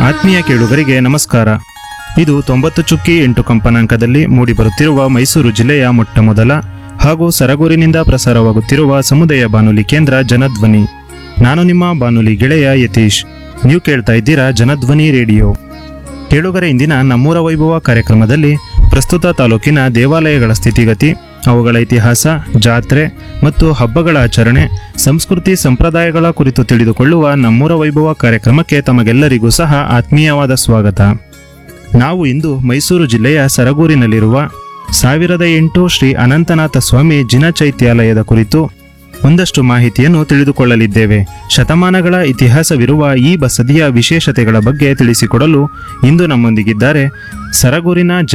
ಆತ್ಮೀಯ ಕೇಳುಗರಿಗೆ ನಮಸ್ಕಾರ ಇದು ತೊಂಬತ್ತು ಚುಕ್ಕಿ ಎಂಟು ಕಂಪನಾಂಕದಲ್ಲಿ ಮೂಡಿಬರುತ್ತಿರುವ ಮೈಸೂರು ಜಿಲ್ಲೆಯ ಮೊಟ್ಟಮೊದಲ ಹಾಗೂ ಸರಗೂರಿನಿಂದ ಪ್ರಸಾರವಾಗುತ್ತಿರುವ ಸಮುದಾಯ ಬಾನುಲಿ ಕೇಂದ್ರ ಜನಧ್ವನಿ ನಾನು ನಿಮ್ಮ ಬಾನುಲಿ ಗೆಳೆಯ ಯತೀಶ್ ನೀವು ಕೇಳ್ತಾ ಇದ್ದೀರಾ ಜನಧ್ವನಿ ರೇಡಿಯೋ ಕೇಳುಗರ ಇಂದಿನ ನಮ್ಮೂರ ವೈಭವ ಕಾರ್ಯಕ್ರಮದಲ್ಲಿ ಪ್ರಸ್ತುತ ತಾಲೂಕಿನ ದೇವಾಲಯಗಳ ಸ್ಥಿತಿಗತಿ ಅವುಗಳ ಇತಿಹಾಸ ಜಾತ್ರೆ ಮತ್ತು ಹಬ್ಬಗಳ ಆಚರಣೆ ಸಂಸ್ಕೃತಿ ಸಂಪ್ರದಾಯಗಳ ಕುರಿತು ತಿಳಿದುಕೊಳ್ಳುವ ನಮ್ಮೂರ ವೈಭವ ಕಾರ್ಯಕ್ರಮಕ್ಕೆ ತಮಗೆಲ್ಲರಿಗೂ ಸಹ ಆತ್ಮೀಯವಾದ ಸ್ವಾಗತ ನಾವು ಇಂದು ಮೈಸೂರು ಜಿಲ್ಲೆಯ ಸರಗೂರಿನಲ್ಲಿರುವ ಸಾವಿರದ ಎಂಟು ಶ್ರೀ ಅನಂತನಾಥ ಸ್ವಾಮಿ ಜಿನ ಚೈತ್ಯಾಲಯದ ಕುರಿತು ಒಂದಷ್ಟು ಮಾಹಿತಿಯನ್ನು ತಿಳಿದುಕೊಳ್ಳಲಿದ್ದೇವೆ ಶತಮಾನಗಳ ಇತಿಹಾಸವಿರುವ ಈ ಬಸದಿಯ ವಿಶೇಷತೆಗಳ ಬಗ್ಗೆ ತಿಳಿಸಿಕೊಡಲು ಇಂದು ನಮ್ಮೊಂದಿಗಿದ್ದಾರೆ ಸರಗೂರಿನ